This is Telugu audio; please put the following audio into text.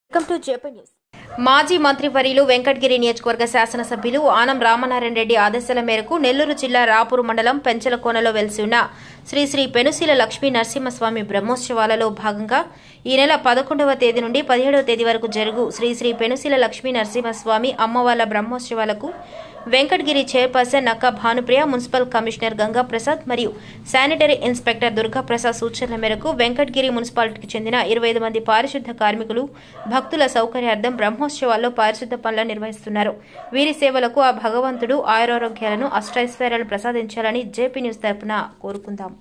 వెల్కమ్ టు జేపీ న్యూస్ మాజీ మంత్రివర్యులు వెంకటగిరి నియోజకవర్గ శాసనసభ్యులు ఆనం రామనారాయణ రెడ్డి ఆదేశాల మేరకు నెల్లూరు జిల్లా రాపూరు మండలం పెంచలకోనలో వెలిసి ఉన్న శ్రీ శ్రీ పెనుశీల లక్ష్మీ నరసింహస్వామి బ్రహ్మోత్సవాలలో భాగంగా ఈ నెల పదకొండవ తేదీ నుండి పదిహేడవ తేదీ వరకు జరుగు శ్రీ శ్రీ పెనుశీల లక్ష్మీ నరసింహస్వామి అమ్మవార్ల బ్రహ్మోత్సవాలకు Venkatagiri chairperson Nakka Bhanupriya municipal commissioner Ganga Prasad మరియు శానిటరీ ఇన్స్పెక్టర్ దుర్గా ప్రసాద్ సూచనల మేరకు వెంకటగిరి మున్సిపాలిటీకి చెందిన ఇరవై ఐదు మంది పారిశుద్ధ కార్మికులు భక్తుల సౌకర్యార్థం బ్రహ్మోత్సవాల్లో పారిశుద్ధ పనులు నిర్వహిస్తున్నారు వీరి సేవలకు ఆ భగవంతుడు ఆయురారోగ్యాలను అష్టైశ్వర్యాలను ప్రసాదించాలని జేపీ న్యూస్ తరపున కోరుకుందాం